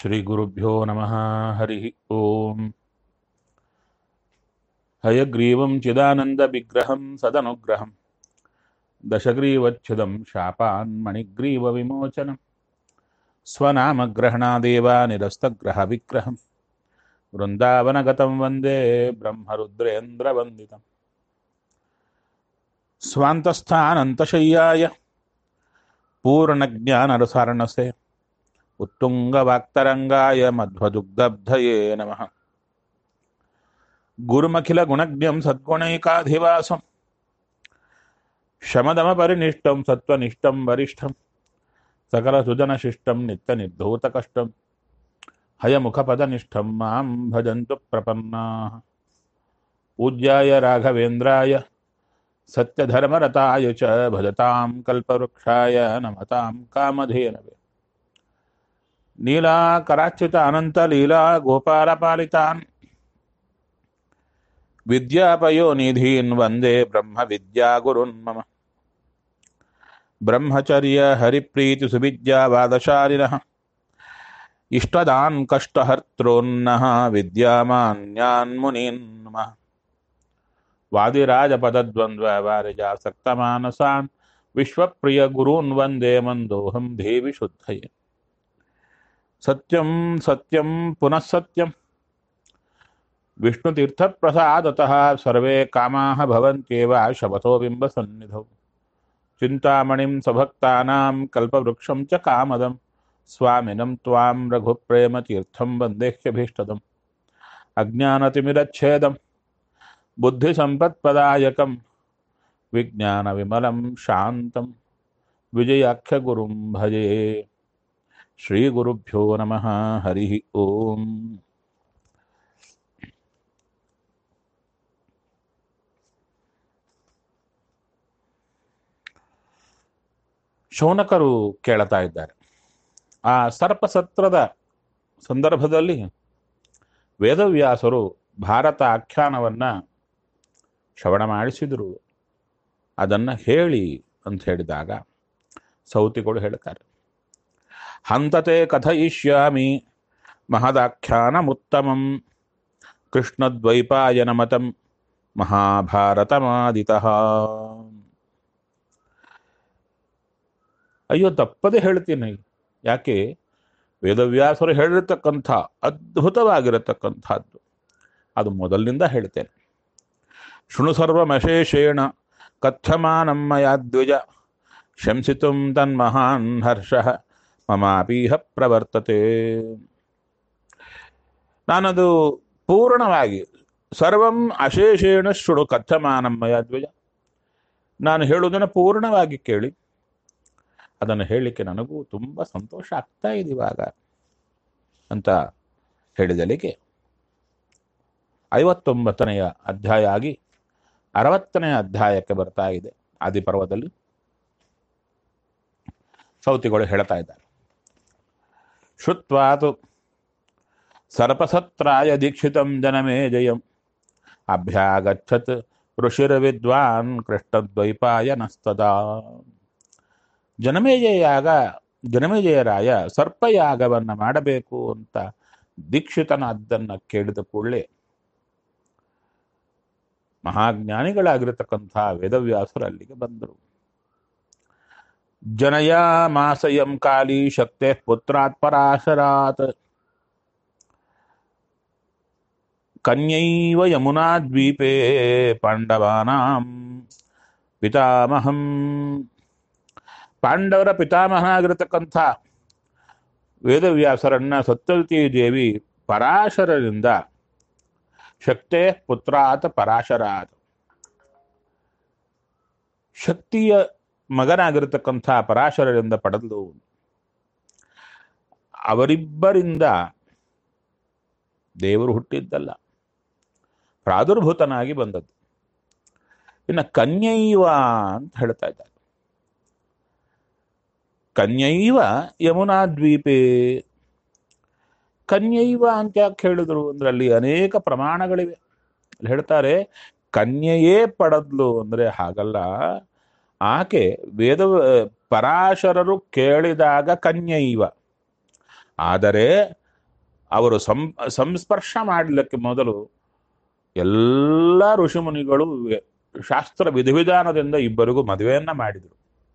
श्रीगुरुभ्यो नमः हरिः ओम् हयग्रीवं चिदानन्दविग्रहं सदनुग्रहं दशग्रीवच्छिदं शापान्मणिग्रीवविमोचनं स्वनामग्रहणादेव निरस्तग्रहविग्रहं वृन्दावनगतं वन्दे ब्रह्मरुद्रेन्द्रवन्दितम् स्वान्तस्थानन्तशय्याय पूर्णज्ञानरसारणसे उत्तुङ्गवाक्तरङ्गाय मध्वदुग्धब्धये नमः गुरुमखिलगुणज्ञं सद्गुणैकाधिवासं शमदमपरिनिष्टं सत्त्वनिष्ठं वरिष्ठं सकलसुजनशिष्टं नित्यनिर्धूतकष्टं हयमुखपदनिष्ठं मां भजन्तु प्रपन्नाः पूज्याय राघवेन्द्राय सत्यधर्मरताय च भजतां कल्पवृक्षाय नमतां कामधेनवे नीलाकराच्युत अनन्तलीला गोपालपालितान् विद्यापयोनिधीन् वन्दे ब्रह्मविद्यागुरुन् मम ब्रह्मचर्य हरिप्रीतिसुविद्यावादशालिनः इष्टदान् कष्टहर्तॄन्नः विद्यामान्यान् मुनीन् नमः वादिराजपदद्वन्द्ववारिजासक्तमानसान् विश्वप्रियगुरून् वन्दे मन्दोऽहं देवि शुद्धये सत्यं सत्यं पुनः सत्यं विष्णुतीर्थप्रसादतः सर्वे कामाः भवन्त्येव शपथो बिम्बसन्निधौ चिन्तामणिं स्वभक्तानां कल्पवृक्षं च कामदं स्वामिनं त्वां रघुप्रेमतीर्थं वन्देह्यभीष्टदम् अज्ञानतिमिरच्छेदं बुद्धिसम्पत्पदायकं विज्ञानविमलं शान्तं विजयाख्यगुरुं भजे श्रीगुरुभ्यो नमः हरिः ओम् ಶೌನಕರು ಕೇಳ್ತಾ ಇದ್ದಾರೆ ಆ ಸರ್ಪಸತ್ರದ ಸಂದರ್ಭದಲ್ಲಿ ವೇದವ್ಯಾಸರು ಭಾರತ ಆಖ್ಯಾನವನ್ನ ಶ್ರವಣ ಮಾಡಿಸಿದರು ಅದನ್ನು ಹೇಳಿ ಅಂತ ಹೇಳಿದಾಗ ಸೌತಿಗಳು ಹೇಳ್ತಾರೆ ಹಂತತೆ ಕಥಯಿಷ್ಯಾಮಿ ಮಹದಾಖ್ಯಾನಮುತ್ತಮಂ ಕೃಷ್ಣದ್ವೈಪಾಯನ ಮತಂ ಮಹಾಭಾರತಮಾದಿತಃ ಅಯ್ಯೋ ತಪ್ಪದೆ ಹೇಳ್ತೀನಿ ಯಾಕೆ ವೇದವ್ಯಾಸರು ಹೇಳಿರ್ತಕ್ಕಂಥ ಅದ್ಭುತವಾಗಿರತಕ್ಕಂಥದ್ದು ಅದು ಮೊದಲಿನಿಂದ ಹೇಳ್ತೇನೆ ಶೃಣು ಸರ್ವಮಶೇಷೇಣ ಕಥ್ಯಮಾನಮ್ಮಯ ದ್ವಿಜ ಶಂಸಿತು ತನ್ಮಹಾನ್ ಹರ್ಷ ಮಮಾಪೀಹ ಪ್ರವರ್ತತೆ ನಾನದು ಪೂರ್ಣವಾಗಿ ಸರ್ವಂ ಅಶೇಷೇಣ ಶೃಣು ಕಥ್ಯಮಾನಮ್ಮಯ ದ್ವಿಜ ನಾನು ಹೇಳುವುದನ್ನು ಪೂರ್ಣವಾಗಿ ಕೇಳಿ ಅದನ್ನು ಹೇಳಲಿಕ್ಕೆ ನನಗೂ ತುಂಬ ಸಂತೋಷ ಆಗ್ತಾ ಇದೆ ಇವಾಗ ಅಂತ ಹೇಳಿದಲಿಗೆ ಐವತ್ತೊಂಬತ್ತನೆಯ ಅಧ್ಯಾಯ ಆಗಿ ಅರವತ್ತನೆಯ ಅಧ್ಯಾಯಕ್ಕೆ ಬರ್ತಾ ಇದೆ ಆದಿಪರ್ವದಲ್ಲಿ ಸೌತಿಗಳು ಹೇಳ್ತಾ ಇದ್ದಾರೆ ಶ್ರುತ್ವಾತು ಸರ್ಪಸತ್ರಾಯ ದೀಕ್ಷಿತಂ ಜನಮೇ ಜಯಂ ಅಭ್ಯಾಗಚ್ಚತ್ ಋಷಿರ್ವಿದ್ವಾನ್ ಕೃಷ್ಣದ್ವೈಪಾಯನಸ್ತದಾ ಜನಮೇಜಯಾಗ ಜನಮೇಜಯರಾಯ ಸರ್ಪಯಾಗವನ್ನು ಮಾಡಬೇಕು ಅಂತ ದೀಕ್ಷಿತನಾದ್ದನ್ನು ಕೇಳಿದ ಕೂಡಲೇ ಮಹಾಜ್ಞಾನಿಗಳಾಗಿರತಕ್ಕಂಥ ವೇದವ್ಯಾಸರು ಅಲ್ಲಿಗೆ ಬಂದರು ಜನಯ ಮಾಸಯಂ ಕಾಲಿ ಶಕ್ತೆ ಪುತ್ರಾತ್ ಪರಾಶರಾತ್ ಕನ್ಯೈವ ಯಮುನಾ ದ್ವೀಪೇ ಪಾಂಡವಾನಾಂ ಪಿತಾಮಹಂ ಪಾಂಡವರ ಪಿತಾಮಹ ಆಗಿರತಕ್ಕಂಥ ವೇದವ್ಯಾಸರನ್ನ ಸತ್ಯವತಿ ದೇವಿ ಪರಾಶರರಿಂದ ಶಕ್ತೆ ಪುತ್ರಾತ್ ಪರಾಶರಾತ್ ಶಕ್ತಿಯ ಮಗನಾಗಿರತಕ್ಕಂಥ ಪರಾಶರರಿಂದ ಪಡೆದು ಅವರಿಬ್ಬರಿಂದ ದೇವರು ಹುಟ್ಟಿದ್ದಲ್ಲ ಪ್ರಾದುರ್ಭೂತನಾಗಿ ಬಂದದ್ದು ಇನ್ನು ಕನ್ಯೈವ ಅಂತ ಹೇಳ್ತಾ ಇದ್ದಾರೆ ಕನ್ಯೈವ ಯಮುನಾ ದ್ವೀಪೇ ಕನ್ಯೈವ ಅಂತ ಯಾಕೆ ಹೇಳಿದ್ರು ಅಂದ್ರೆ ಅಲ್ಲಿ ಅನೇಕ ಪ್ರಮಾಣಗಳಿವೆ ಅಲ್ಲಿ ಹೇಳ್ತಾರೆ ಕನ್ಯೆಯೇ ಪಡದ್ಲು ಅಂದ್ರೆ ಹಾಗಲ್ಲ ಆಕೆ ವೇದ ಪರಾಶರರು ಕೇಳಿದಾಗ ಕನ್ಯೈವ ಆದರೆ ಅವರು ಸಂ ಸಂಸ್ಪರ್ಶ ಮಾಡಲಿಕ್ಕೆ ಮೊದಲು ಎಲ್ಲ ಋಷಿಮುನಿಗಳು ಶಾಸ್ತ್ರ ವಿಧಿವಿಧಾನದಿಂದ ಇಬ್ಬರಿಗೂ ಮದುವೆಯನ್ನ ಮಾಡಿದರು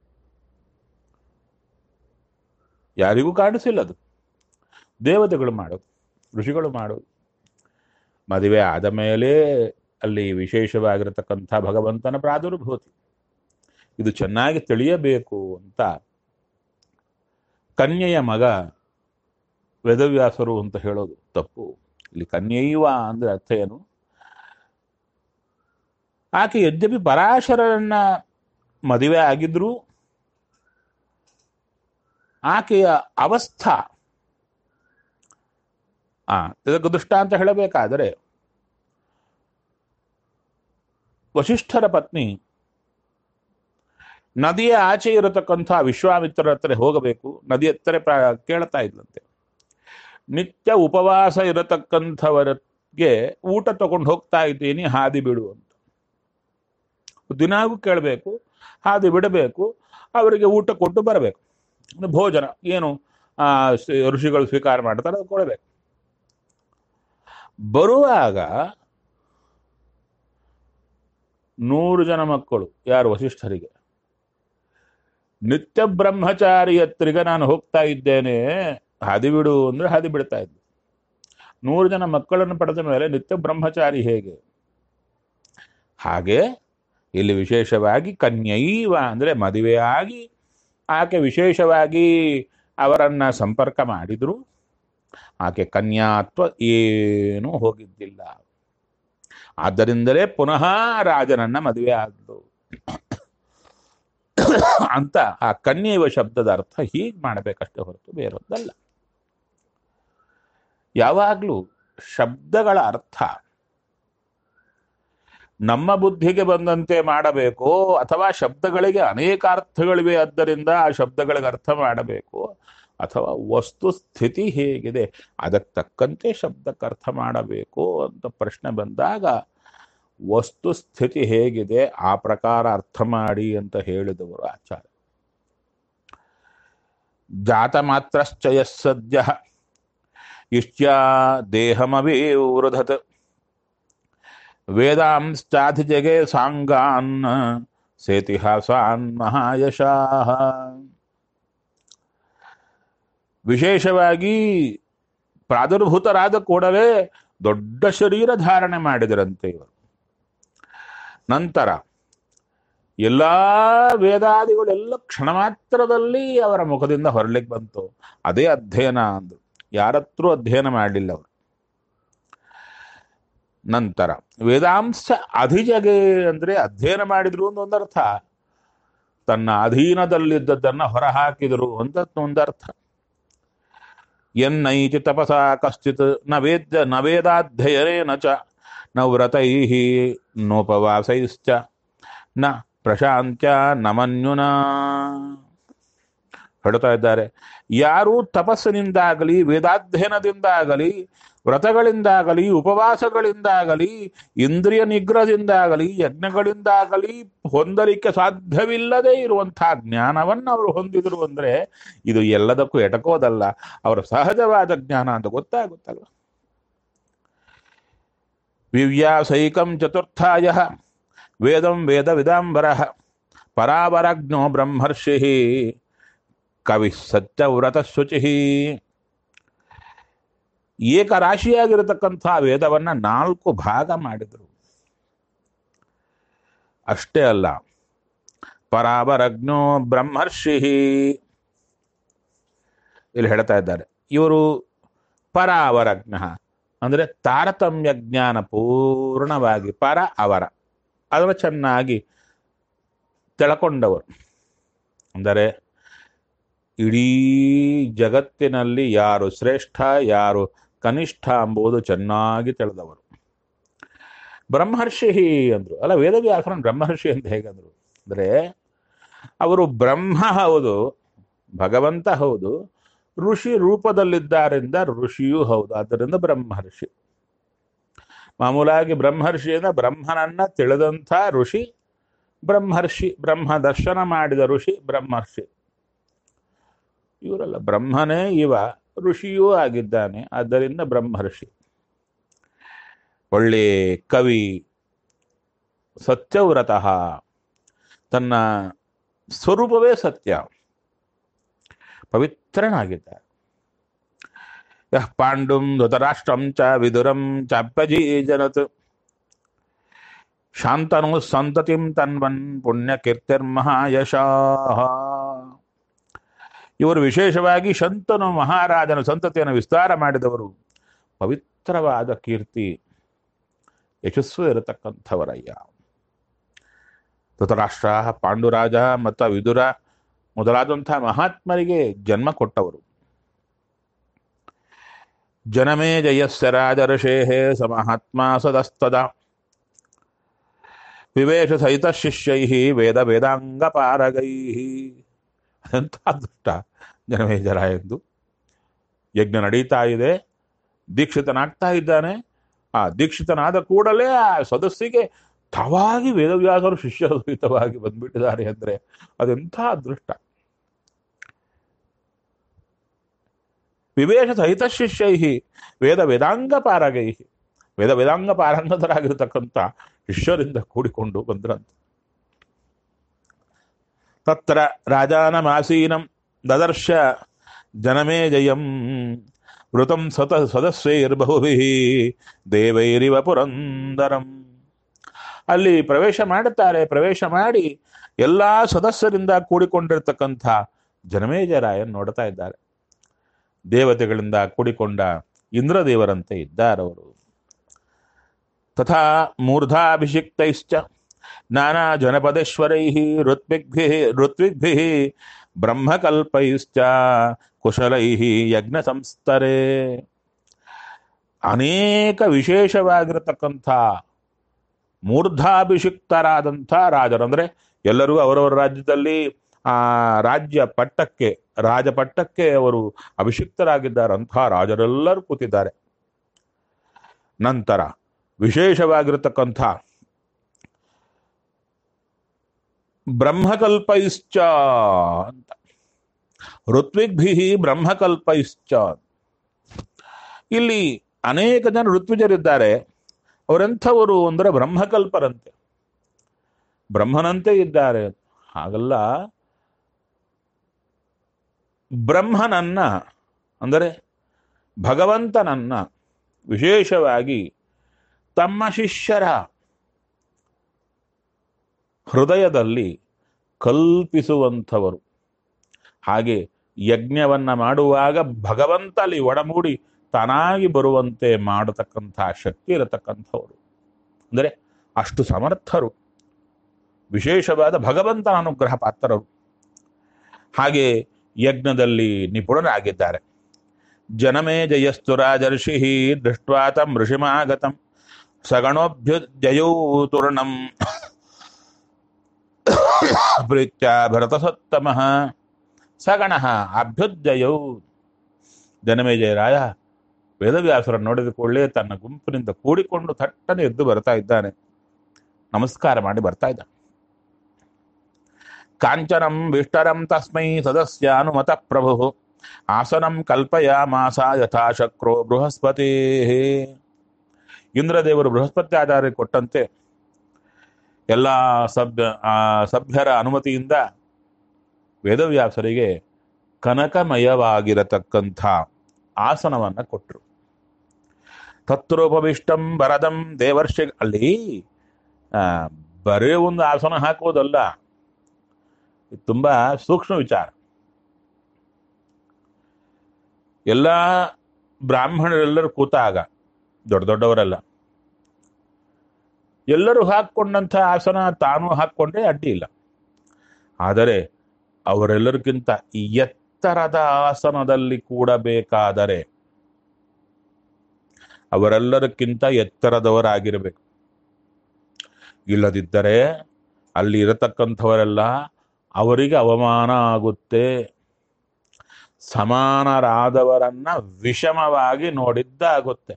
ಯಾರಿಗೂ ಕಾಣಿಸಿಲ್ಲ ಅದು ದೇವತೆಗಳು ಮಾಡೋದು ಋಷಿಗಳು ಮಾಡೋದು ಮದುವೆ ಆದ ಮೇಲೆ ಅಲ್ಲಿ ವಿಶೇಷವಾಗಿರತಕ್ಕಂಥ ಭಗವಂತನ ಪ್ರಾದುರ್ಭೂತಿ ಇದು ಚೆನ್ನಾಗಿ ತಿಳಿಯಬೇಕು ಅಂತ ಕನ್ಯೆಯ ಮಗ ವೇದವ್ಯಾಸರು ಅಂತ ಹೇಳೋದು ತಪ್ಪು ಇಲ್ಲಿ ಕನ್ಯೈವ ಅಂದ್ರೆ ಅರ್ಥ ಏನು ಆಕೆ ಯದ್ಯಪಿ ಪರಾಶರನ್ನ ಮದುವೆ ಆಗಿದ್ರು ಆಕೆಯ ಅವಸ್ಥಾ ಆ ಇದಕ್ಕೆ ದೃಷ್ಟಾಂತ ಹೇಳಬೇಕಾದರೆ ವಶಿಷ್ಠರ ಪತ್ನಿ ನದಿಯ ಆಚೆ ಇರತಕ್ಕಂಥ ವಿಶ್ವಾಮಿತ್ರರ ಹತ್ರ ಹೋಗಬೇಕು ನದಿ ಹತ್ತಿರ ಪ್ರ- ಕೇಳ್ತಾ ಇದ್ಲಂತೆ ನಿತ್ಯ ಉಪವಾಸ ಇರತಕ್ಕಂಥವರಿಗೆ ಊಟ ತಗೊಂಡು ಹೋಗ್ತಾ ಇದ್ದೀನಿ ಹಾದಿ ಬಿಡು ಅಂತ ದಿನಾಗೂ ಕೇಳಬೇಕು ಹಾದಿ ಬಿಡಬೇಕು ಅವರಿಗೆ ಊಟ ಕೊಟ್ಟು ಬರಬೇಕು ಅಂದ್ರೆ ಭೋಜನ ಏನು ಆ ಸ- ಋಷಿಗಳು ಸ್ವೀಕಾರ ಮಾಡ್ತಾರೆ ಅದು ಕೊಡಬೇಕು ಬರುವಾಗ ನೂರು ಜನ ಮಕ್ಕಳು ಯಾರು ವಸಿಷ್ಠರಿಗೆ ನಿತ್ಯ ಬ್ರಹ್ಮಚಾರಿಯತ್ರಿಗೆ ನಾನು ಹೋಗ್ತಾ ಇದ್ದೇನೆ ಹಾದಿ ಬಿಡು ಅಂದ್ರೆ ಹಾದಿ ಬಿಡ್ತಾ ಇದ್ದೆ ನೂರು ಜನ ಮಕ್ಕಳನ್ನು ಪಡೆದ ಮೇಲೆ ನಿತ್ಯ ಬ್ರಹ್ಮಚಾರಿ ಹೇಗೆ ಹಾಗೆ ಇಲ್ಲಿ ವಿಶೇಷವಾಗಿ ಕನ್ಯೈವ ಅಂದ್ರೆ ಮದುವೆಯಾಗಿ ಆಕೆ ವಿಶೇಷವಾಗಿ ಅವರನ್ನ ಸಂಪರ್ಕ ಮಾಡಿದ್ರು ಆಕೆ ಕನ್ಯಾತ್ವ ಏನೂ ಹೋಗಿದ್ದಿಲ್ಲ ಆದ್ದರಿಂದಲೇ ಪುನಃ ರಾಜನನ್ನ ಮದುವೆ ಆದ್ಲು ಅಂತ ಆ ಕನ್ಯೈವ ಶಬ್ದದ ಅರ್ಥ ಹೀಗೆ ಮಾಡಬೇಕಷ್ಟೇ ಹೊರತು ಬೇರೊಂದಲ್ಲ ಯಾವಾಗಲೂ ಶಬ್ದಗಳ ಅರ್ಥ ನಮ್ಮ ಬುದ್ಧಿಗೆ ಬಂದಂತೆ ಮಾಡಬೇಕು ಅಥವಾ ಶಬ್ದಗಳಿಗೆ ಅನೇಕ ಅರ್ಥಗಳಿವೆ ಆದ್ದರಿಂದ ಆ ಶಬ್ದಗಳಿಗೆ ಅರ್ಥ ಮಾಡಬೇಕು ಅಥವಾ ವಸ್ತು ಸ್ಥಿತಿ ಹೇಗಿದೆ ಅದಕ್ಕೆ ತಕ್ಕಂತೆ ಶಬ್ದಕ್ಕೆ ಅರ್ಥ ಮಾಡಬೇಕು ಅಂತ ಪ್ರಶ್ನೆ ಬಂದಾಗ ವಸ್ತು ಸ್ಥಿತಿ ಹೇಗಿದೆ ಆ ಪ್ರಕಾರ ಅರ್ಥ ಮಾಡಿ ಅಂತ ಹೇಳಿದವರು ಆಚಾರ್ಯ ಜಾತ ಮಾತ್ರಶ್ಚಯ ಸದ್ಯ ಇಷ್ಟ್ಯ ದೇಹಮವೇ ವೃಧತ್ ವೇದಾಂಶ್ಚಾಧಿಜಗೆ ಸಾಂಗಾನ್ ಸೇತಿಹಾಸಾನ್ ಮಹಾಯಶಾಹ ವಿಶೇಷವಾಗಿ ಪ್ರಾದುರ್ಭೂತರಾದ ಕೂಡಲೇ ದೊಡ್ಡ ಶರೀರ ಧಾರಣೆ ಮಾಡಿದರಂತೆ ಇವರು ನಂತರ ಎಲ್ಲಾ ವೇದಾದಿಗಳೆಲ್ಲ ಕ್ಷಣ ಮಾತ್ರದಲ್ಲಿ ಅವರ ಮುಖದಿಂದ ಹೊರಲಿಕ್ಕೆ ಬಂತು ಅದೇ ಅಧ್ಯಯನ ಅಂದ್ರು ಯಾರತ್ರೂ ಅಧ್ಯಯನ ಮಾಡಲಿಲ್ಲ ಅವರು ನಂತರ ವೇದಾಂಶ ಅಧಿಜಗೆ ಅಂದ್ರೆ ಅಧ್ಯಯನ ಮಾಡಿದ್ರು ಅಂತ ಒಂದರ್ಥ ತನ್ನ ಅಧೀನದಲ್ಲಿದ್ದದ್ದನ್ನ ಹೊರಹಾಕಿದರು ಅಂತ ಒಂದರ್ಥ ಎನ್ನೈತಿ ತಪಸ ಕಶ್ಚಿತ್ ನ ವೇದ್ಯ ನ ವೇದಾಧ್ಯಯನೇನ ಚ ನ ವ್ರತೈ ನೋಪವಾಸೈಶ್ಚ ನ ಪ್ರಶಾಂತ್ಯ ನಮನ್ಯುನ ಹೇಳ್ತಾ ಇದ್ದಾರೆ ಯಾರು ತಪಸ್ಸಿನಿಂದಾಗಲಿ ವೇದಾಧ್ಯಯನದಿಂದಾಗಲಿ ವ್ರತಗಳಿಂದಾಗಲಿ ಉಪವಾಸಗಳಿಂದಾಗಲಿ ಇಂದ್ರಿಯ ನಿಗ್ರಹದಿಂದಾಗಲಿ ಯಜ್ಞಗಳಿಂದಾಗಲಿ ಹೊಂದಲಿಕ್ಕೆ ಸಾಧ್ಯವಿಲ್ಲದೆ ಇರುವಂತಹ ಜ್ಞಾನವನ್ನು ಅವರು ಹೊಂದಿದ್ರು ಅಂದ್ರೆ ಇದು ಎಲ್ಲದಕ್ಕೂ ಎಟಕೋದಲ್ಲ ಅವರ ಸಹಜವಾದ ಜ್ಞಾನ ಅಂತ ಗೊತ್ತಾಗುತ್ತಲ್ವ ವಿವ್ಯಾಸೈಕಂ ಚತುರ್ಥಾಯ ವೇದಂ ವೇದ ವಿದಾಂಬರ ಪರಾವರಜ್ಞೋ ಬ್ರಹ್ಮರ್ಷಿ ಕವಿ ಸತ್ಯವ್ರತ ಶುಚಿ ಏಕರಾಶಿಯಾಗಿರತಕ್ಕಂಥ ವೇದವನ್ನ ನಾಲ್ಕು ಭಾಗ ಮಾಡಿದರು ಅಷ್ಟೇ ಅಲ್ಲ ಪರಾವರಜ್ಞೋ ಬ್ರಹ್ಮರ್ಷಿ ಇಲ್ಲಿ ಹೇಳ್ತಾ ಇದ್ದಾರೆ ಇವರು ಪರಾವರಜ್ಞ ಅಂದ್ರೆ ತಾರತಮ್ಯ ಜ್ಞಾನ ಪೂರ್ಣವಾಗಿ ಪರ ಅವರ ಅದನ್ನು ಚೆನ್ನಾಗಿ ತಿಳ್ಕೊಂಡವರು ಅಂದರೆ ಇಡೀ ಜಗತ್ತಿನಲ್ಲಿ ಯಾರು ಶ್ರೇಷ್ಠ ಯಾರು ಕನಿಷ್ಠ ಎಂಬುದು ಚೆನ್ನಾಗಿ ತಿಳಿದವರು ಬ್ರಹ್ಮರ್ಷಿ ಅಂದ್ರು ಅಲ್ಲ ವೇದವ್ಯಾಸರನ್ ಬ್ರಹ್ಮರ್ಷಿ ಅಂತ ಹೇಗಂದ್ರು ಅಂದ್ರೆ ಅವರು ಬ್ರಹ್ಮ ಹೌದು ಭಗವಂತ ಹೌದು ಋಷಿ ರೂಪದಲ್ಲಿದ್ದಾರಿಂದ ಋಷಿಯೂ ಹೌದು ಆದ್ದರಿಂದ ಬ್ರಹ್ಮರ್ಷಿ ಮಾಮೂಲಾಗಿ ಬ್ರಹ್ಮರ್ಷಿ ಅಂದ್ರೆ ಬ್ರಹ್ಮನನ್ನ ತಿಳಿದಂಥ ಋಷಿ ಬ್ರಹ್ಮರ್ಷಿ ಬ್ರಹ್ಮ ದರ್ಶನ ಮಾಡಿದ ಋಷಿ ಬ್ರಹ್ಮರ್ಷಿ ಇವರಲ್ಲ ಬ್ರಹ್ಮನೇ ಇವ ಋಷಿಯೂ ಆಗಿದ್ದಾನೆ ಆದ್ದರಿಂದ ಬ್ರಹ್ಮರ್ಷಿ ಒಳ್ಳೆ ಕವಿ ಸತ್ಯವ್ರತಃ ತನ್ನ ಸ್ವರೂಪವೇ ಸತ್ಯ ಪವಿತ್ರನಾಗಿದ್ದಾರೆ ಯಃ ಪಾಂಡುಂ ಧೃತರಾಷ್ಟ್ರಂ ಚ ವಿದುರಂ ಚಾಪ್ಯಜೀಜನತ್ ಶಾಂತನು ಸಂತತಿಂ ತನ್ವನ್ ಪುಣ್ಯ ಕೀರ್ತಿರ್ಮಹಾಯಶಃ ಇವರು ವಿಶೇಷವಾಗಿ ಶಂತನು ಮಹಾರಾಜನ ಸಂತತಿಯನ್ನು ವಿಸ್ತಾರ ಮಾಡಿದವರು ಪವಿತ್ರವಾದ ಕೀರ್ತಿ ಯಶಸ್ಸು ಇರತಕ್ಕಂಥವರಯ್ಯ ಧೃತರಾಷ್ಟ್ರ ಪಾಂಡುರಾಜ ಮತ್ತು ವಿದುರ ಮೊದಲಾದಂಥ ಮಹಾತ್ಮರಿಗೆ ಜನ್ಮ ಕೊಟ್ಟವರು ಜನಮೇ ಜಯಸ್ಯ ರಾಜರ್ಷೇಹೇ ಸ ಮಹಾತ್ಮ ಸದಸ್ತದ ವಿವೇಶ ಸಹಿತ ಶಿಷ್ಯೈ ವೇದ ವೇದಾಂಗ ಪಾರಗೈ ಅಂತ ಅದೃಷ್ಟ ಜನಮೇಜರ ಎಂದು ಯಜ್ಞ ನಡೀತಾ ಇದೆ ದೀಕ್ಷಿತನಾಗ್ತಾ ಇದ್ದಾನೆ ಆ ದೀಕ್ಷಿತನಾದ ಕೂಡಲೇ ಆ ಸದಸ್ಸಿಗೆ ತಾವಾಗಿ ವೇದವ್ಯಾಸರು ಶಿಷ್ಯರ ಸಹಿತವಾಗಿ ಬಂದ್ಬಿಟ್ಟಿದ್ದಾರೆ ಅಂದ್ರೆ ಅದೆಂಥ ಅದೃಷ್ಟ ವಿವೇಶ ಸಹಿತ ಶಿಷ್ಯೈ ವೇದ ವೇದಾಂಗ ಪಾರಗೈ ವೇದ ವೇದಾಂಗ ಪಾರಂಗತರಾಗಿರ್ತಕ್ಕಂಥ ಶಿಷ್ಯರಿಂದ ಕೂಡಿಕೊಂಡು ಬಂದ್ರಂತೆ ತತ್ರ ರಾಜಾನಮಾಸೀನಂ ದದರ್ಶ ಜನಮೇ ಜಯಂ ವೃತಂ ಸತ ಸದಸ್ಯೈರ್ಬಹುಭಿ ದೇವೈರಿವ ಪುರಂದರಂ ಅಲ್ಲಿ ಪ್ರವೇಶ ಮಾಡುತ್ತಾರೆ ಪ್ರವೇಶ ಮಾಡಿ ಎಲ್ಲಾ ಸದಸ್ಯರಿಂದ ಕೂಡಿಕೊಂಡಿರ್ತಕ್ಕಂಥ ಜನಮೇಜರಾಯನ್ ನೋಡ್ತಾ ಇದ್ದಾರೆ ದೇವತೆಗಳಿಂದ ಕೂಡಿಕೊಂಡ ಇಂದ್ರದೇವರಂತೆ ಇದ್ದಾರವರು ತಥಾ ಮೂರ್ಧಾಭಿಷಿಕ್ತೈಶ್ಚ ನಾನಾ ಜನಪದೇಶ್ವರೈ ಋತ್ವಿಗ್ಭಿ ಋತ್ವಿಗ್ಭಿ ಬ್ರಹ್ಮಕಲ್ಪೈಶ್ಚ ಕುಶಲೈ ಯಜ್ಞ ಸಂಸ್ತರೇ ಅನೇಕ ವಿಶೇಷವಾಗಿರತಕ್ಕಂಥ ಮೂರ್ಧಾಭಿಷಿಕ್ತರಾದಂಥ ರಾಜರು ಅಂದ್ರೆ ಎಲ್ಲರೂ ಅವರವರ ರಾಜ್ಯದಲ್ಲಿ ಆ ರಾಜ್ಯ ಪಟ್ಟಕ್ಕೆ ರಾಜ ಪಟ್ಟಕ್ಕೆ ಅವರು ಅಭಿಷಿಕ್ತರಾಗಿದ್ದಾರಂಥ ರಾಜರೆಲ್ಲರೂ ಕೂತಿದ್ದಾರೆ ನಂತರ ವಿಶೇಷವಾಗಿರತಕ್ಕಂಥ ಬ್ರಹ್ಮಕಲ್ಪೈಶ್ಚ ಅಂತ ಋತ್ವಿಗ್ಭಿ ಬ್ರಹ್ಮಕಲ್ಪೈಶ್ಚ ಇಲ್ಲಿ ಅನೇಕ ಜನ ಋತ್ವಿಜರಿದ್ದಾರೆ ಅವರೆಂಥವರು ಅಂದರೆ ಬ್ರಹ್ಮಕಲ್ಪರಂತೆ ಬ್ರಹ್ಮನಂತೆ ಇದ್ದಾರೆ ಹಾಗಲ್ಲ ಬ್ರಹ್ಮನನ್ನ ಅಂದರೆ ಭಗವಂತನನ್ನ ವಿಶೇಷವಾಗಿ ತಮ್ಮ ಶಿಷ್ಯರ ಹೃದಯದಲ್ಲಿ ಕಲ್ಪಿಸುವಂಥವರು ಹಾಗೆ ಯಜ್ಞವನ್ನ ಮಾಡುವಾಗ ಭಗವಂತ ಅಲ್ಲಿ ಒಡಮೂಡಿ ತಾನಾಗಿ ಬರುವಂತೆ ಮಾಡತಕ್ಕಂಥ ಶಕ್ತಿ ಇರತಕ್ಕಂಥವರು ಅಂದರೆ ಅಷ್ಟು ಸಮರ್ಥರು ವಿಶೇಷವಾದ ಭಗವಂತನ ಅನುಗ್ರಹ ಪಾತ್ರರು ಹಾಗೆ ಯಜ್ಞದಲ್ಲಿ ನಿಪುಣರಾಗಿದ್ದಾರೆ ಜನಮೇ ಜಯಸ್ತು ರಾಜರ್ಷಿ ದೃಷ್ಟ್ವಾ ತಂ ಋಷಿಮಾಗತಂ ಸಗಣೋಭ್ಯುಜಯೌ ತುರ್ಣಂ ಪ್ರೀತ್ಯ ಭರತಸತ್ತಮಃ ಸಗಣ ಅಭ್ಯುದಯೌ ಜನಮೇಜಯರಾಯ ವೇದವ್ಯಾಸರನ್ನು ನೋಡಿದ ಕೂಡಲೇ ತನ್ನ ಗುಂಪಿನಿಂದ ಕೂಡಿಕೊಂಡು ಥಟ್ಟನೆ ಎದ್ದು ಬರ್ತಾ ಇದ್ದಾನೆ ನಮಸ್ಕಾರ ಮಾಡಿ ಬರ್ತಾ ಇದ್ದ ಕಾಂಚನಂ ವಿಷ್ಟರಂ ತಸ್ಮೈ ಸದಸ್ಯಾನುಮತ ಪ್ರಭು ಆಸನಂ ಕಲ್ಪಯಾಮಾಸ ಯಥಾಶಕ್ರೋ ಬೃಹಸ್ಪತಿ ಇಂದ್ರದೇವರು ಬೃಹಸ್ಪತಿ ಆಧಾರ ಕೊಟ್ಟಂತೆ ಎಲ್ಲ ಸಭ್ಯ ಆ ಸಭ್ಯರ ಅನುಮತಿಯಿಂದ ವೇದವ್ಯಾಸರಿಗೆ ಕನಕಮಯವಾಗಿರತಕ್ಕಂಥ ಆಸನವನ್ನ ಕೊಟ್ಟರು ತತ್ರೋಪವಿಷ್ಟಂ ಬರದಂ ದೇವರ್ಷಿ ಅಲ್ಲಿ ಆ, ಬರೇ ಒಂದು ಆಸನ ಹಾಕೋದಲ್ಲ ಇದು ತುಂಬಾ ಸೂಕ್ಷ್ಮ ವಿಚಾರ ಎಲ್ಲ ಬ್ರಾಹ್ಮಣರೆಲ್ಲರೂ ಕೂತಾಗ ದೊಡ್ಡ ದೊಡ್ಡವರೆಲ್ಲ ಎಲ್ಲರೂ ಹಾಕ್ಕೊಂಡಂಥ ಆಸನ ತಾನು ಹಾಕ್ಕೊಂಡ್ರೆ ಅಡ್ಡಿ ಇಲ್ಲ ಆದರೆ ಅವರೆಲ್ಲರಿಗಿಂತ ಎತ್ತರದ ಆಸನದಲ್ಲಿ ಕೂಡಬೇಕಾದರೆ ಅವರೆಲ್ಲರಿಗಿಂತ ಎತ್ತರದವರಾಗಿರಬೇಕು ಇಲ್ಲದಿದ್ದರೆ ಅಲ್ಲಿ ಇರತಕ್ಕಂಥವರೆಲ್ಲ ಅವರಿಗೆ ಅವಮಾನ ಆಗುತ್ತೆ ಸಮಾನರಾದವರನ್ನ ವಿಷಮವಾಗಿ ನೋಡಿದ್ದಾಗುತ್ತೆ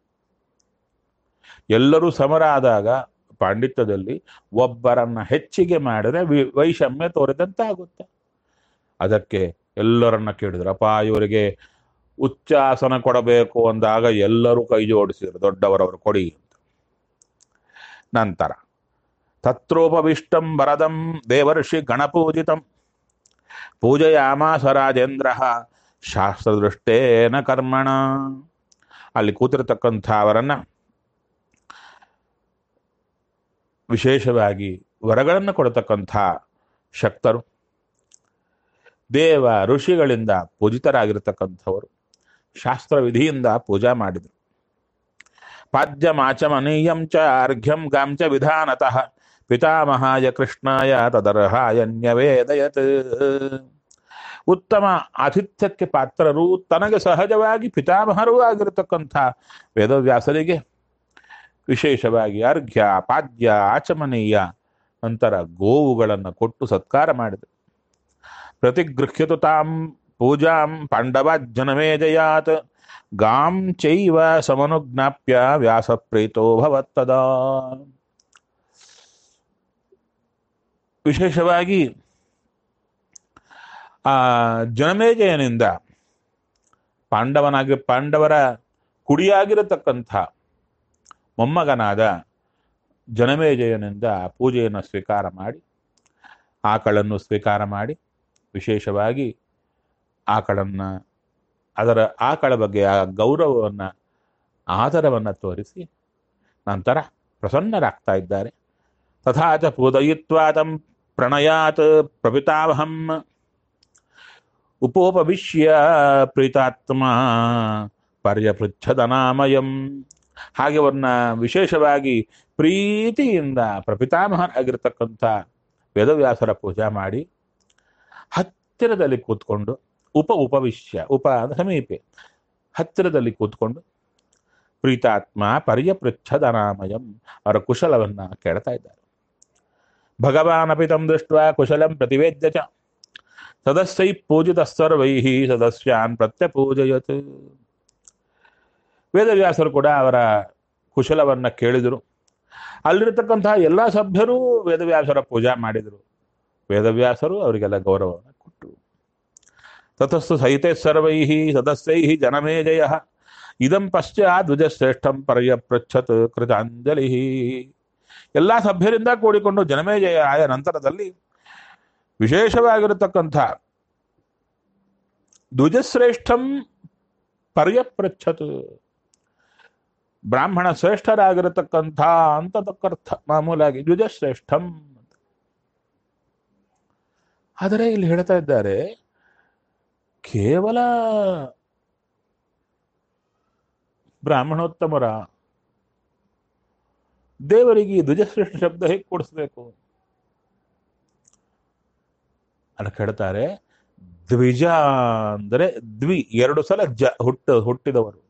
ಎಲ್ಲರೂ ಸಮರಾದಾಗ ಪಾಂಡಿತ್ಯದಲ್ಲಿ ಒಬ್ಬರನ್ನ ಹೆಚ್ಚಿಗೆ ಮಾಡಿದ್ರೆ ವಿ- ವೈಷಮ್ಯ ತೋರಿದಂತೆ ಆಗುತ್ತೆ ಅದಕ್ಕೆ ಎಲ್ಲರನ್ನ ಕೇಳಿದ್ರು ಅಪ್ಪ ಇವರಿಗೆ ಉಚ್ಚಾಸನ ಕೊಡಬೇಕು ಅಂದಾಗ ಎಲ್ಲರೂ ಕೈ ಜೋಡಿಸಿದ್ರು ದೊಡ್ಡವರವರು ಕೊಡಿ ಅಂತ ನಂತರ ತತ್ರೋಪವಿಷ್ಟಂ ವರದಂ ದೇವರ್ಷಿ ಗಣಪೂಜಿತಂ ಪೂಜೆಯಾಮಾಸ ರಾಜೇಂದ್ರ ಶಾಸ್ತ್ರದೃಷ್ಟೇನ ಕರ್ಮಣ ಅಲ್ಲಿ ಕೂತಿರತಕ್ಕಂಥ ಅವರನ್ನ ವಿಶೇಷವಾಗಿ ವರಗಳನ್ನು ಕೊಡತಕ್ಕಂಥ ಶಕ್ತರು ದೇವ ಋಷಿಗಳಿಂದ ಪೂಜಿತರಾಗಿರ್ತಕ್ಕಂಥವರು ಶಾಸ್ತ್ರ ವಿಧಿಯಿಂದ ಪೂಜಾ ಮಾಡಿದರು ಪಾದ್ಯಮಾಚಮನೀಯಂ ಚ ಅರ್ಘ್ಯಂ ಗಾಂ ಚ ವಿಧಾನತಃ ಪಿತಾಮಹಾಯ ಕೃಷ್ಣಾಯ ತದರ್ಹಾಯನ್ಯವೇದಯತ್ ಉತ್ತಮ ಆತಿಥ್ಯಕ್ಕೆ ಪಾತ್ರರು ತನಗೆ ಸಹಜವಾಗಿ ಪಿತಾಮಹರೂ ಆಗಿರತಕ್ಕಂಥ ವೇದವ್ಯಾಸರಿಗೆ ವಿಶೇಷವಾಗಿ ಅರ್ಘ್ಯ ಪಾದ್ಯ ಆಚಮನೀಯ ನಂತರ ಗೋವುಗಳನ್ನು ಕೊಟ್ಟು ಸತ್ಕಾರ ಮಾಡಿದರು ಪ್ರತಿಗೃಹ್ಯತು ತಾಂ ಪೂಜಾಂ ಪಾಂಡವಾಜ್ಜನಮೇಜಯಾತ್ ಗಾಂ ಚೈವ ಸಮನುಜ್ಞಾಪ್ಯ ವ್ಯಾಸಪ್ರೀತೋ ಭವತ್ತದಾ ವಿಶೇಷವಾಗಿ ಆ ಜನಮೇಜಯನಿಂದ ಪಾಂಡವನಾಗಿ ಪಾಂಡವರ ಕುಡಿಯಾಗಿರತಕ್ಕಂಥ ಮೊಮ್ಮಗನಾದ ಜನಮೇಜಯನಿಂದ ಪೂಜೆಯನ್ನು ಸ್ವೀಕಾರ ಮಾಡಿ ಆಕಳನ್ನು ಸ್ವೀಕಾರ ಮಾಡಿ ವಿಶೇಷವಾಗಿ ಆಕಳನ್ನು ಅದರ ಆಕಳ ಬಗ್ಗೆ ಆ ಗೌರವವನ್ನು ಆದರವನ್ನು ತೋರಿಸಿ ನಂತರ ಪ್ರಸನ್ನರಾಗ್ತಾ ಇದ್ದಾರೆ ತಥಾ ಚ ಪೂದಯಿತ್ವಾ ತಂ ಪ್ರಣಯಾತ್ ಪ್ರಪಿತಾವಹಂ ಉಪೋಪವಿಶ್ಯ ಪ್ರೀತಾತ್ಮ ಪರ್ಯಪೃಚ್ಛದನಾಮಯಂ ಹಾಗೆ ಅವ್ರನ್ನ ವಿಶೇಷವಾಗಿ ಪ್ರೀತಿಯಿಂದ ಪ್ರಪಿತಾಮಹರಾಗಿರ್ತಕ್ಕಂಥ ವೇದವ್ಯಾಸರ ಪೂಜಾ ಮಾಡಿ ಹತ್ತಿರದಲ್ಲಿ ಕೂತ್ಕೊಂಡು ಉಪ ಉಪವಿಶ್ಯ ಉಪ ಅಂದ್ರೆ ಸಮೀಪೆ ಹತ್ತಿರದಲ್ಲಿ ಕೂತ್ಕೊಂಡು ಪ್ರೀತಾತ್ಮ ಪರ್ಯಪೃಚ್ಛದನಾಮಯಂ ಅವರ ಕುಶಲವನ್ನ ಕೇಳ್ತಾ ಇದ್ದಾರೆ ಭಗವಾನಪಿ ತಂ ದೃಷ್ಟ ಕುಶಲಂ ಪ್ರತಿವೇದ್ಯ ಚ ಸದಸ್ಯೈ ಪೂಜಿತ ಸರ್ವೈ ಸದಸ್ಯಾನ್ ಪ್ರತ್ಯಪೂಜಯತ್ ವೇದವ್ಯಾಸರು ಕೂಡ ಅವರ ಕುಶಲವನ್ನ ಕೇಳಿದರು ಅಲ್ಲಿರತಕ್ಕಂತಹ ಎಲ್ಲ ಸಭ್ಯರು ವೇದವ್ಯಾಸರ ಪೂಜಾ ಮಾಡಿದರು ವೇದವ್ಯಾಸರು ಅವರಿಗೆಲ್ಲ ಗೌರವವನ್ನು ಕೊಟ್ಟರು ತತಸ್ತು ಸಹಿತೇ ಸರ್ವೈ ಸದಸ್ಯೈ ಜನಮೇಜಯ ಇದಂ ಪಶ್ಚಾತ್ ದ್ವಿಜಶ್ರೇಷ್ಠಂ ಪರ್ಯಪೃಚ್ಛತ್ ಕೃತಾಂಜಲಿ ಎಲ್ಲ ಸಭ್ಯರಿಂದ ಕೂಡಿಕೊಂಡು ಜನಮೇಜಯ ಆದ ನಂತರದಲ್ಲಿ ವಿಶೇಷವಾಗಿರತಕ್ಕಂಥ ದ್ವಿಜಶ್ರೇಷ್ಠಂ ಪರ್ಯಪೃಚ್ಛತ್ ಬ್ರಾಹ್ಮಣ ಶ್ರೇಷ್ಠರಾಗಿರತಕ್ಕಂಥ ಅಂತ ತಕ್ಕರ್ಥ ಮಾಮೂಲಾಗಿ ದ್ವಿಜಶ್ರೇಷ್ಠಂ ಅಂತ ಆದರೆ ಇಲ್ಲಿ ಹೇಳ್ತಾ ಇದ್ದಾರೆ ಕೇವಲ ಬ್ರಾಹ್ಮಣೋತ್ತಮರ ದೇವರಿಗೆ ಈ ದ್ವಿಜಶ್ರೇಷ್ಠ ಶಬ್ದ ಹೇಗೆ ಕೊಡಿಸ್ಬೇಕು ಅಂತ ಕೇಳ್ತಾರೆ ದ್ವಿಜ ಅಂದರೆ ದ್ವಿ ಎರಡು ಸಲ ಜ ಹುಟ್ಟ ಹುಟ್ಟಿದವರು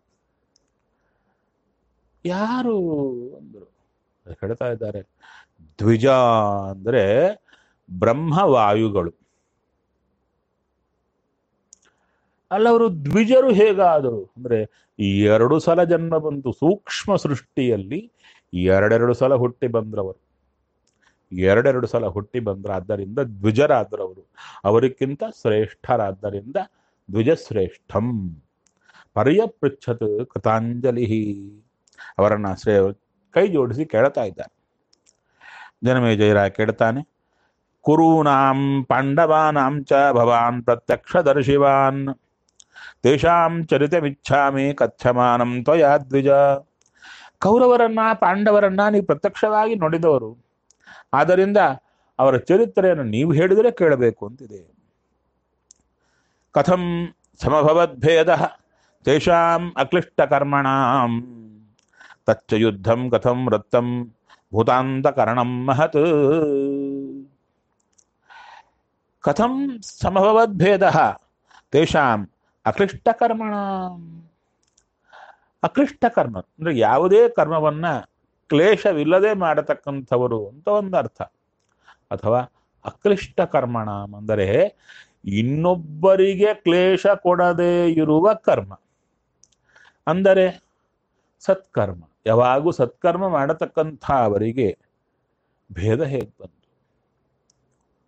ಯಾರು ಅಂದರು ಹೇಳ್ತಾ ಇದ್ದಾರೆ ದ್ವಿಜ ಅಂದರೆ ಬ್ರಹ್ಮವಾಯುಗಳು ಅಲ್ಲವರು ದ್ವಿಜರು ಹೇಗಾದರು ಅಂದ್ರೆ ಎರಡು ಸಲ ಜನ್ಮ ಬಂತು ಸೂಕ್ಷ್ಮ ಸೃಷ್ಟಿಯಲ್ಲಿ ಎರಡೆರಡು ಸಲ ಹುಟ್ಟಿ ಬಂದ್ರವರು ಎರಡೆರಡು ಸಲ ಹುಟ್ಟಿ ಬಂದ್ರ ಆದ್ದರಿಂದ ದ್ವಿಜರಾದ್ರವರು ಅವರಿಗಿಂತ ಶ್ರೇಷ್ಠರಾದ್ದರಿಂದ ದ್ವಿಜಶ್ರೇಷ್ಠಂ ಪರ್ಯಪೃಚ್ಛತ್ ಕೃತಾಂಜಲಿ ಅವರನ್ನ ಶ್ರೇ ಕೈ ಜೋಡಿಸಿ ಕೇಳ್ತಾ ಇದ್ದಾರೆ ಜನಮೇಜಯರ ಕೇಳ್ತಾನೆ ಕುರೂನಾಂ ಪಾಂಡವಾನಾಂ ಚ ಭವಾನ್ ಪ್ರತ್ಯಕ್ಷದರ್ಶಿವಾನ್ ತೇಷಾಂ ಚರಿತಮಿಚ್ಛಾಮಿ ಕಥ್ಯಮಾನಂ ತ್ವಯಾ ದ್ವಿಜ ಕೌರವರನ್ನ ಪಾಂಡವರನ್ನ ನೀವು ಪ್ರತ್ಯಕ್ಷವಾಗಿ ನೋಡಿದವರು ಆದ್ದರಿಂದ ಅವರ ಚರಿತ್ರೆಯನ್ನು ನೀವು ಹೇಳಿದರೆ ಕೇಳಬೇಕು ಅಂತಿದೆ ಕಥಂ ಸಮಭವದ್ಭೇದ ತೇಷಾಂ ಅಕ್ಲಿಷ್ಟಕರ್ಮಣಾಂ ತಚ್ಚ ಯುದ್ಧಂ ಕಥಂ ವೃತ್ತಂ ಭೂತಾಂತಕರಣಂ ಮಹತ್ ಕಥಂ ಸಮಭವದ್ಭೇದ ತೇಷಾಂ ಅಕ್ಲಿಷ್ಟಕರ್ಮಣ ಅಕ್ಲಿಷ್ಟಕರ್ಮ ಅಂದ್ರೆ ಯಾವುದೇ ಕರ್ಮವನ್ನ ಕ್ಲೇಶವಿಲ್ಲದೆ ಮಾಡತಕ್ಕಂಥವರು ಅಂತ ಒಂದು ಅರ್ಥ ಅಥವಾ ಅಕ್ಲಿಷ್ಟ ಕರ್ಮಣ ಅಂದರೆ ಇನ್ನೊಬ್ಬರಿಗೆ ಕ್ಲೇಶ ಕೊಡದೇ ಇರುವ ಕರ್ಮ ಅಂದರೆ ಸತ್ಕರ್ಮ ಯಾವಾಗೂ ಸತ್ಕರ್ಮ ಮಾಡತಕ್ಕಂಥ ಅವರಿಗೆ ಭೇದ ಹೇಗೆ ಬಂತು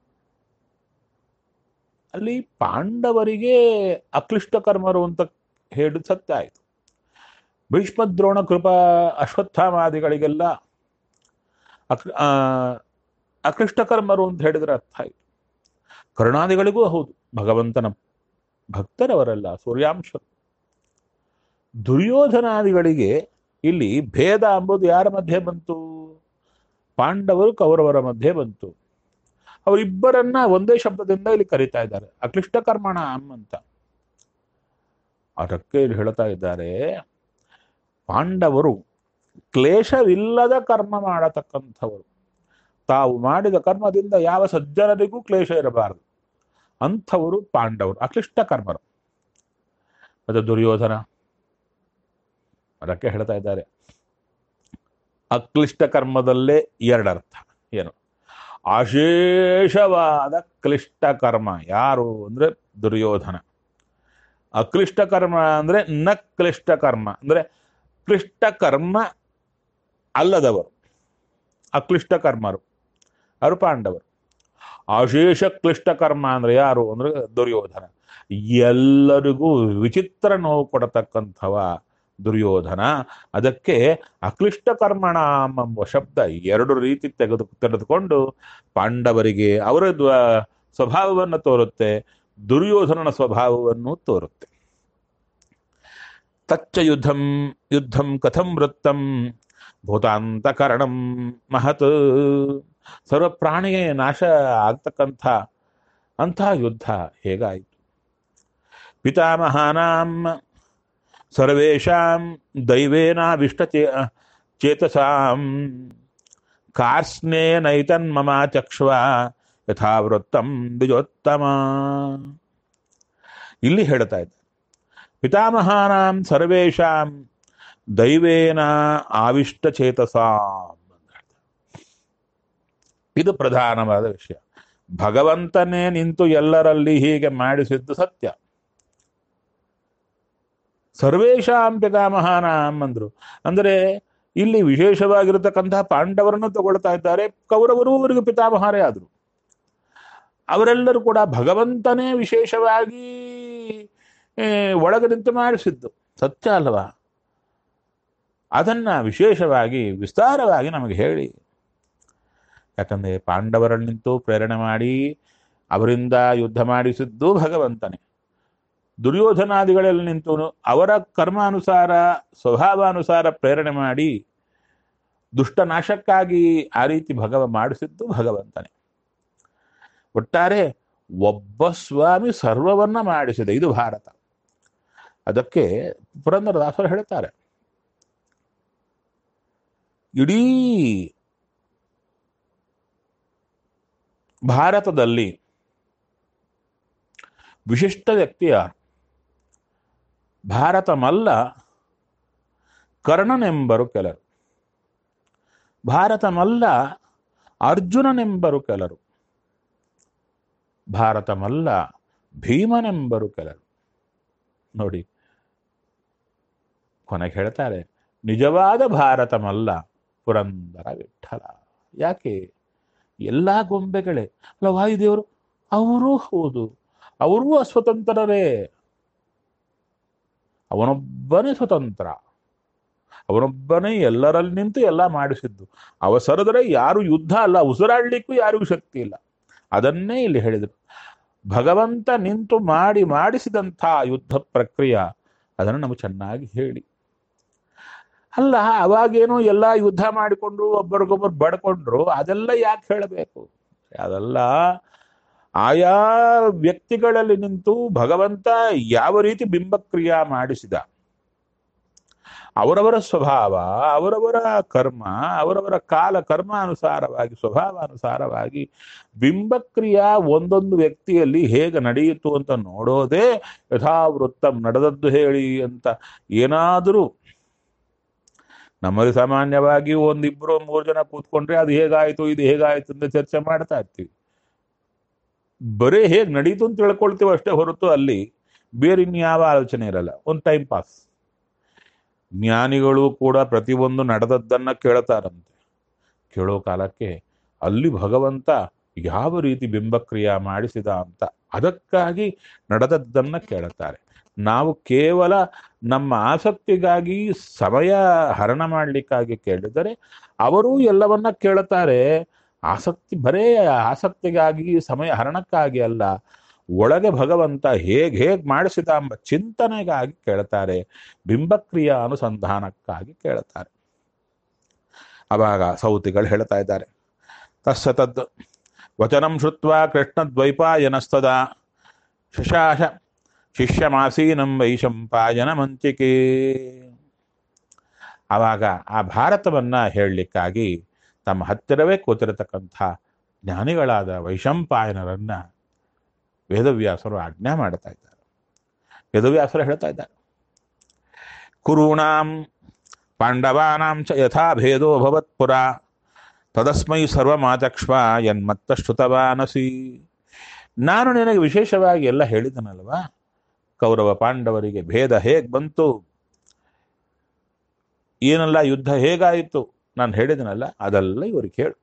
ಅಲ್ಲಿ ಪಾಂಡವರಿಗೆ ಅಕ್ಲಿಷ್ಟ ಕರ್ಮರು ಅಂತ ಹೇಳಿದ್ ಸತ್ಯ ಆಯಿತು ಭೀಷ್ಮದ್ರೋಣ ಕೃಪಾ ಅಶ್ವತ್ಥಾಮಾದಿಗಳಿಗೆಲ್ಲ ಅಕ್ ಆ, ಅಕೃಷ್ಟ ಕರ್ಮರು ಅಂತ ಹೇಳಿದ್ರೆ ಅರ್ಥ ಆಯಿತು ಕರುಣಾದಿಗಳಿಗೂ ಹೌದು ಭಗವಂತನ ಭಕ್ತರವರೆಲ್ಲ ಸೂರ್ಯಾಂಶರು ದುರ್ಯೋಧನಾದಿಗಳಿಗೆ ಇಲ್ಲಿ ಭೇದ ಎಂಬುದು ಯಾರ ಮಧ್ಯೆ ಬಂತು ಪಾಂಡವರು ಕೌರವರ ಮಧ್ಯೆ ಬಂತು ಅವರಿಬ್ಬರನ್ನ ಒಂದೇ ಶಬ್ದದಿಂದ ಇಲ್ಲಿ ಕರೀತಾ ಇದ್ದಾರೆ ಅಕ್ಲಿಷ್ಟ ಕರ್ಮಣ ಅಂತ ಅದಕ್ಕೆ ಇಲ್ಲಿ ಹೇಳ್ತಾ ಇದ್ದಾರೆ ಪಾಂಡವರು ಕ್ಲೇಶವಿಲ್ಲದ ಕರ್ಮ ಮಾಡತಕ್ಕಂಥವರು ತಾವು ಮಾಡಿದ ಕರ್ಮದಿಂದ ಯಾವ ಸಜ್ಜನರಿಗೂ ಕ್ಲೇಶ ಇರಬಾರದು ಅಂಥವರು ಪಾಂಡವರು ಅಕ್ಲಿಷ್ಟ ಕರ್ಮರು ಅದು ದುರ್ಯೋಧನ ಅದಕ್ಕೆ ಹೇಳ್ತಾ ಇದ್ದಾರೆ ಅಕ್ಲಿಷ್ಟ ಕರ್ಮದಲ್ಲೇ ಎರಡರ್ಥ ಏನು ಅಶೇಷವಾದ ಕ್ಲಿಷ್ಟ ಕರ್ಮ ಯಾರು ಅಂದ್ರೆ ದುರ್ಯೋಧನ ಅಕ್ಲಿಷ್ಟ ಕರ್ಮ ಅಂದ್ರೆ ನ ಕ್ಲಿಷ್ಟ ಕರ್ಮ ಅಂದ್ರೆ ಕ್ಲಿಷ್ಟ ಕರ್ಮ ಅಲ್ಲದವರು ಅಕ್ಲಿಷ್ಟ ಕರ್ಮರು ಅವರು ಪಾಂಡವರು ಅಶೇಷ ಕ್ಲಿಷ್ಟ ಕರ್ಮ ಅಂದ್ರೆ ಯಾರು ಅಂದ್ರೆ ದುರ್ಯೋಧನ ಎಲ್ಲರಿಗೂ ವಿಚಿತ್ರ ನೋವು ಕೊಡತಕ್ಕಂಥವ ದುರ್ಯೋಧನ ಅದಕ್ಕೆ ಅಕ್ಲಿಷ್ಟ ಕರ್ಮಣ ಎಂಬ ಶಬ್ದ ಎರಡು ರೀತಿ ತೆಗೆದು ತೆಗೆದುಕೊಂಡು ಪಾಂಡವರಿಗೆ ಅವರ ದ್ವ- ಸ್ವಭಾವವನ್ನು ತೋರುತ್ತೆ ದುರ್ಯೋಧನನ ಸ್ವಭಾವವನ್ನು ತೋರುತ್ತೆ ತಚ್ಚ ಯುದ್ಧಂ ಯುದ್ಧಂ ಕಥಂ ವೃತ್ತಂ ಭೂತಾಂತಕರಣಂ ಮಹತ್ ಸರ್ವ ಪ್ರಾಣಿಗೆ ನಾಶ ಆಗ್ತಕ್ಕಂಥ ಅಂಥ ಯುದ್ಧ ಹೇಗಾಯಿತು ಪಿತಾಮಹಾನಾಂ ಸರ್ವೇಷಾಂ ದೈವೇನಾವಿಷ್ಟ ಚೇ ಚೇತಸಾಂ ಕಾರ್ಸ್ನೇನೈತನ್ಮಮ ಚಕ್ಷ್ವ ಯಥಾವೃತ್ತಂ ದ್ವಿಜೋತ್ತಮ ಇಲ್ಲಿ ಹೇಳ್ತಾ ಇದ್ದ ಪಿತಾಮಹಾನಾಂ ಸರ್ವೇಷಾಂ ದೈವೇನ ಆವಿಷ್ಟ ಚೇತಸಾಂ ಇದು ಪ್ರಧಾನವಾದ ವಿಷಯ ಭಗವಂತನೇ ನಿಂತು ಎಲ್ಲರಲ್ಲಿ ಹೀಗೆ ಮಾಡಿಸಿದ್ದು ಸತ್ಯ ಸರ್ವೇಶಾಂ ಪಿತಾಮಹಾನಾಂ ಅಂದ್ರು ಅಂದರೆ ಇಲ್ಲಿ ವಿಶೇಷವಾಗಿರತಕ್ಕಂತಹ ಪಾಂಡವರನ್ನು ತಗೊಳ್ತಾ ಇದ್ದಾರೆ ಕೌರವರು ಅವರಿಗೆ ಪಿತಾಮಹಾರೇ ಆದರು ಅವರೆಲ್ಲರೂ ಕೂಡ ಭಗವಂತನೇ ವಿಶೇಷವಾಗಿ ಏ, ಒಳಗೆ ನಿಂತು ಮಾಡಿಸಿದ್ದು ಸತ್ಯ ಅಲ್ವಾ ಅದನ್ನ ವಿಶೇಷವಾಗಿ ವಿಸ್ತಾರವಾಗಿ ನಮಗೆ ಹೇಳಿ ಯಾಕಂದ್ರೆ ಪಾಂಡವರಲ್ಲಿ ನಿಂತು ಪ್ರೇರಣೆ ಮಾಡಿ ಅವರಿಂದ ಯುದ್ಧ ಮಾಡಿಸಿದ್ದು ಭಗವಂತನೇ ದುರ್ಯೋಧನಾದಿಗಳಲ್ಲಿ ನಿಂತು ಅವರ ಕರ್ಮಾನುಸಾರ ಸ್ವಭಾವಾನುಸಾರ ಪ್ರೇರಣೆ ಮಾಡಿ ದುಷ್ಟ ನಾಶಕ್ಕಾಗಿ ಆ ರೀತಿ ಭಗವ ಮಾಡಿಸಿದ್ದು ಭಗವಂತನೇ ಒಟ್ಟಾರೆ ಒಬ್ಬ ಸ್ವಾಮಿ ಸರ್ವವನ್ನ ಮಾಡಿಸಿದೆ ಇದು ಭಾರತ ಅದಕ್ಕೆ ಪುರಂದರದಾಸರು ಹೇಳ್ತಾರೆ ಇಡೀ ಭಾರತದಲ್ಲಿ ವಿಶಿಷ್ಟ ವ್ಯಕ್ತಿ ಯಾರು ಭಾರತ ಮಲ್ಲ ಕರ್ಣನೆಂಬರು ಕೆಲರು ಭಾರತ ಮಲ್ಲ ಅರ್ಜುನನೆಂಬರು ಕೆಲರು ಭಾರತ ಮಲ್ಲ ಭೀಮನೆಂಬರು ಕೆಲರು ನೋಡಿ ಕೊನೆಗೆ ಹೇಳ್ತಾರೆ ನಿಜವಾದ ಭಾರತ ಮಲ್ಲ ಪುರಂದರ ವಿಠಲ ಯಾಕೆ ಎಲ್ಲಾ ಗೊಂಬೆಗಳೇ ಅಲ್ಲ ವಾಯುದೇವರು ಅವರೂ ಹೌದು ಅವರೂ ಅಸ್ವತಂತ್ರರೇ ಅವನೊಬ್ಬನೇ ಸ್ವತಂತ್ರ ಅವನೊಬ್ಬನೇ ಎಲ್ಲರಲ್ಲಿ ನಿಂತು ಎಲ್ಲ ಮಾಡಿಸಿದ್ದು ಅವಸರದರೆ ಯಾರು ಯುದ್ಧ ಅಲ್ಲ ಉಸಿರಾಡ್ಲಿಕ್ಕೂ ಯಾರಿಗೂ ಶಕ್ತಿ ಇಲ್ಲ ಅದನ್ನೇ ಇಲ್ಲಿ ಹೇಳಿದರು ಭಗವಂತ ನಿಂತು ಮಾಡಿ ಮಾಡಿಸಿದಂಥ ಯುದ್ಧ ಪ್ರಕ್ರಿಯೆ ಅದನ್ನು ನಮಗೆ ಚೆನ್ನಾಗಿ ಹೇಳಿ ಅಲ್ಲ ಅವಾಗೇನೋ ಎಲ್ಲ ಯುದ್ಧ ಮಾಡಿಕೊಂಡು ಒಬ್ಬರಿಗೊಬ್ಬರು ಬಡ್ಕೊಂಡ್ರು ಅದೆಲ್ಲ ಯಾಕೆ ಹೇಳಬೇಕು ಅದೆಲ್ಲ ಆಯಾ ವ್ಯಕ್ತಿಗಳಲ್ಲಿ ನಿಂತು ಭಗವಂತ ಯಾವ ರೀತಿ ಬಿಂಬಕ್ರಿಯಾ ಮಾಡಿಸಿದ ಅವರವರ ಸ್ವಭಾವ ಅವರವರ ಕರ್ಮ ಅವರವರ ಕಾಲ ಕರ್ಮಾನುಸಾರವಾಗಿ ಸ್ವಭಾವಾನುಸಾರವಾಗಿ ಬಿಂಬಕ್ರಿಯಾ ಒಂದೊಂದು ವ್ಯಕ್ತಿಯಲ್ಲಿ ಹೇಗೆ ನಡೆಯಿತು ಅಂತ ನೋಡೋದೇ ಯಥಾವೃತ್ತಂ ನಡೆದದ್ದು ಹೇಳಿ ಅಂತ ಏನಾದರೂ ನಮ್ಮಲ್ಲಿ ಸಾಮಾನ್ಯವಾಗಿ ಒಂದಿಬ್ರು ಮೂರು ಜನ ಕೂತ್ಕೊಂಡ್ರೆ ಅದು ಹೇಗಾಯ್ತು ಇದು ಹೇಗಾಯ್ತು ಅಂತ ಚರ್ಚೆ ಮಾಡ್ತಾ ಇರ್ತೀವಿ ಬರೀ ಹೇಗ್ ನಡೀತು ಅಂತ ತಿಳ್ಕೊಳ್ತೀವಿ ಅಷ್ಟೇ ಹೊರತು ಅಲ್ಲಿ ಬೇರೆ ಇನ್ಯಾವ ಆಲೋಚನೆ ಇರಲ್ಲ ಒಂದು ಟೈಮ್ ಪಾಸ್ ಜ್ಞಾನಿಗಳು ಕೂಡ ಪ್ರತಿಯೊಂದು ನಡೆದದ್ದನ್ನ ಕೇಳ್ತಾರಂತೆ ಕೇಳೋ ಕಾಲಕ್ಕೆ ಅಲ್ಲಿ ಭಗವಂತ ಯಾವ ರೀತಿ ಬಿಂಬಕ್ರಿಯಾ ಮಾಡಿಸಿದ ಅಂತ ಅದಕ್ಕಾಗಿ ನಡೆದದ್ದನ್ನ ಕೇಳುತ್ತಾರೆ ನಾವು ಕೇವಲ ನಮ್ಮ ಆಸಕ್ತಿಗಾಗಿ ಸಮಯ ಹರಣ ಮಾಡಲಿಕ್ಕಾಗಿ ಕೇಳಿದರೆ ಅವರೂ ಎಲ್ಲವನ್ನ ಕೇಳುತ್ತಾರೆ ಆಸಕ್ತಿ ಬರೇ ಆಸಕ್ತಿಗಾಗಿ ಸಮಯ ಹರಣಕ್ಕಾಗಿ ಅಲ್ಲ ಒಳಗೆ ಭಗವಂತ ಹೇಗೆ ಹೇಗೆ ಮಾಡಿಸಿದ ಎಂಬ ಚಿಂತನೆಗಾಗಿ ಕೇಳ್ತಾರೆ ಬಿಂಬಕ್ರಿಯಾ ಅನುಸಂಧಾನಕ್ಕಾಗಿ ಕೇಳ್ತಾರೆ ಅವಾಗ ಸೌತಿಗಳು ಹೇಳ್ತಾ ಇದ್ದಾರೆ ತಸ್ಸ ತದ್ ವಚನಂ ಶ್ರುತ್ವ ಕೃಷ್ಣದ್ವೈಪಾಯನಸ್ತದ ಶಶಾಶ ಶಿಷ್ಯಮಾಸೀನಂ ವೈಶಂಪಾಯನ ಮಂತಿಕೆ ಆವಾಗ ಆ ಭಾರತವನ್ನ ಹೇಳಲಿಕ್ಕಾಗಿ ತಮ್ಮ ಹತ್ತಿರವೇ ಕೂತಿರತಕ್ಕಂಥ ಜ್ಞಾನಿಗಳಾದ ವೈಶಂಪಾಯನರನ್ನ ವೇದವ್ಯಾಸರು ಆಜ್ಞಾ ಮಾಡ್ತಾ ಇದ್ದಾರೆ ವೇದವ್ಯಾಸರು ಹೇಳ್ತಾ ಇದ್ದಾರೆ ಕುರುಣಾಂ ಪಾಂಡವಾನಾಂ ಚ ಯಥಾ ಭೇದೋ ಭವತ್ ಪುರ ತದಸ್ಮೈ ಸರ್ವಮಾಚಕ್ಷ್ವ ಯನ್ಮತ್ತ ಶ್ರುತವಾನಸಿ ನಾನು ನಿನಗೆ ವಿಶೇಷವಾಗಿ ಎಲ್ಲ ಹೇಳಿದನಲ್ವಾ ಕೌರವ ಪಾಂಡವರಿಗೆ ಭೇದ ಹೇಗೆ ಬಂತು ಏನೆಲ್ಲ ಯುದ್ಧ ಹೇಗಾಯಿತು ನಾನು ಹೇಳಿದನಲ್ಲ ಅದೆಲ್ಲ ಇವ್ರಿಗೆ ಹೇಳು